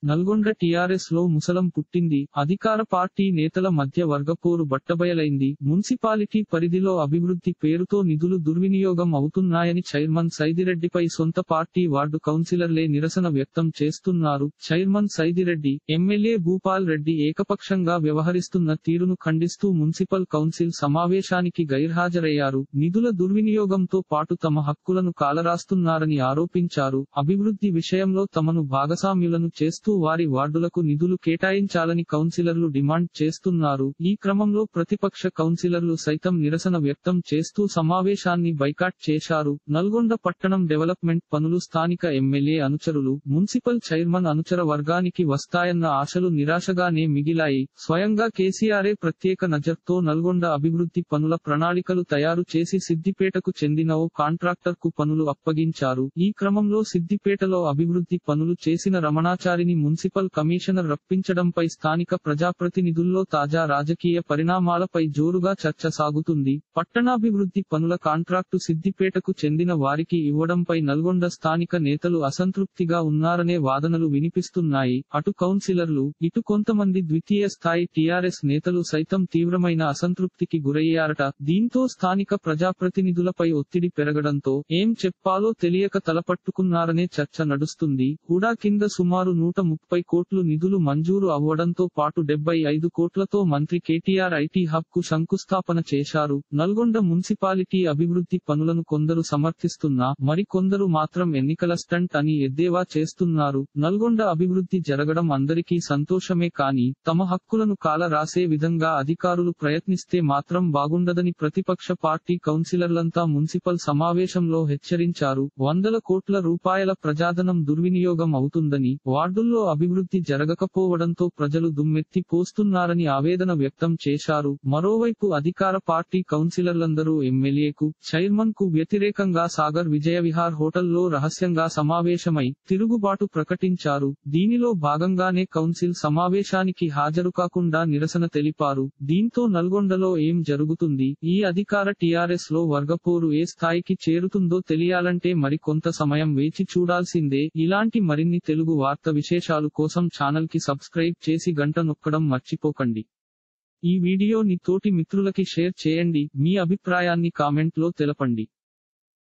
Nalgonda TRS లో ముసలం పుట్టింది అధికార పార్టీ నేతల మధ్య వర్గపోరు బట్టబయలైంది మున్సిపాలిటీ పరిధిలో అభివృద్ధి పేరుతో నిధులు దుర్వినియోగం అవుతున్నాయని చైర్మన్ సైదిరెడ్డిపై సొంత పార్టీ వార్డు కౌన్సిలర్లే నిరసన వ్యక్తం చేస్తున్నారు చైర్మన్ సైదిరెడ్డి ఎమ్మెల్యే భూపాల్ రెడ్డి ఏకపక్షంగా వ్యవహరిస్తున్న తీరును ఖండిస్తూ మున్సిపల్ కౌన్సిల్ సమావేశానికి గైర్హాజరయ్యారు నిధుల దుర్వినియోగంతో పాటు తమ హక్కులను కాలరాస్తున్నారని ఆరోపించారు అభివృద్ధి విషయంలో తమను భాగస్వామ్యులను చేస్తూ వారి వార్డులకు నిధులు కేటాయించాలని కౌన్సిలర్లు డిమాండ్ చేస్తున్నారు ఈ క్రమంలో ప్రతిపక్ష కౌన్సిలర్లు సైతం నిరసన వ్యక్తం చేస్తూ సమావేశాన్ని బైకాట్ చేశారు నల్గొండ పట్టణం డెవలప్మెంట్ పనులు స్థానిక ఎమ్మెల్యే అనుచరులు మున్సిపల్ చైర్మన్ అనుచర వర్గానికి వస్తాయన్న ఆశలు నిరాశగానే మిగిలాయి స్వయంగా కేసీఆరే ప్రత్యేక నజర్తో నల్గొండ అభివృద్ధి పనుల ప్రణాళికలు తయారు చేసి సిద్దిపేటకు చెందిన ఓ కాంట్రాక్టర్ కు పనులు అప్పగించారు ఈ క్రమంలో సిద్దిపేటలో అభివృద్ధి పనులు చేసిన రమణాచారిని మున్సిపల్ కమిషనర్ రప్పించడంపై స్థానిక ప్రజాప్రతినిధుల్లో తాజా రాజకీయ పరిణామాలపై జోరుగా చర్చ సాగుతుంది పట్టణాభివృద్ధి పనుల కాంట్రాక్టు సిద్దిపేటకు చెందిన వారికి ఇవ్వడంపై నల్గొండ స్థానిక నేతలు అసంతృప్తిగా ఉన్నారనే వాదనలు వినిపిస్తున్నాయి అటు కౌన్సిలర్లు ఇటు కొంతమంది ద్వితీయ స్థాయి టీఆర్ఎస్ నేతలు సైతం తీవ్రమైన అసంతృప్తికి గురయ్యారట దీంతో స్థానిక ప్రజాప్రతినిధులపై ఒత్తిడి పెరగడంతో ఏం చెప్పాలో తెలియక తలపట్టుకున్నారనే చర్చ నడుస్తుంది హుడా కింద సుమారు నూట ముప్పై కోట్లు నిధులు మంజూరు అవ్వడంతో పాటు డెబ్బై ఐదు కోట్లతో మంత్రి కేటీఆర్ ఐటీ హబ్ కు శంకుస్థాపన చేశారు నల్గొండ మున్సిపాలిటీ అభివృద్ధి పనులను కొందరు సమర్థిస్తున్నా మరికొందరు మాత్రం ఎన్నికల స్టంట్ అని ఎద్దేవా చేస్తున్నారు నల్గొండ అభివృద్ధి జరగడం అందరికీ సంతోషమే కానీ తమ హక్కులను కాల రాసే విధంగా అధికారులు ప్రయత్నిస్తే మాత్రం బాగుండదని ప్రతిపక్ష పార్టీ కౌన్సిలర్లంతా మున్సిపల్ సమావేశంలో హెచ్చరించారు వందల కోట్ల రూపాయల ప్రజాధనం దుర్వినియోగం అవుతుందని వార్డుల్లో అభివృద్ధి జరగకపోవడంతో ప్రజలు దుమ్మెత్తి పోస్తున్నారని ఆవేదన వ్యక్తం చేశారు మరోవైపు అధికార పార్టీ కౌన్సిలర్లందరూ ఎమ్మెల్యేకు చైర్మన్ కు వ్యతిరేకంగా సాగర్ విజయవిహార్ హోటల్లో రహస్యంగా సమావేశమై తిరుగుబాటు ప్రకటించారు దీనిలో భాగంగానే కౌన్సిల్ సమావేశానికి హాజరు కాకుండా నిరసన తెలిపారు దీంతో నల్గొండలో ఏం జరుగుతుంది ఈ అధికార టీఆర్ఎస్ లో వర్గపోరు ఏ స్థాయికి చేరుతుందో తెలియాలంటే మరి కొంత సమయం వేచి చూడాల్సిందే ఇలాంటి మరిన్ని తెలుగు వార్త విశేషాలు కోసం ఛానల్ కి సబ్స్క్రైబ్ చేసి గంట నొక్కడం మర్చిపోకండి ఈ వీడియోని తోటి మిత్రులకి షేర్ చేయండి మీ అభిప్రాయాన్ని కామెంట్ లో తెలపండి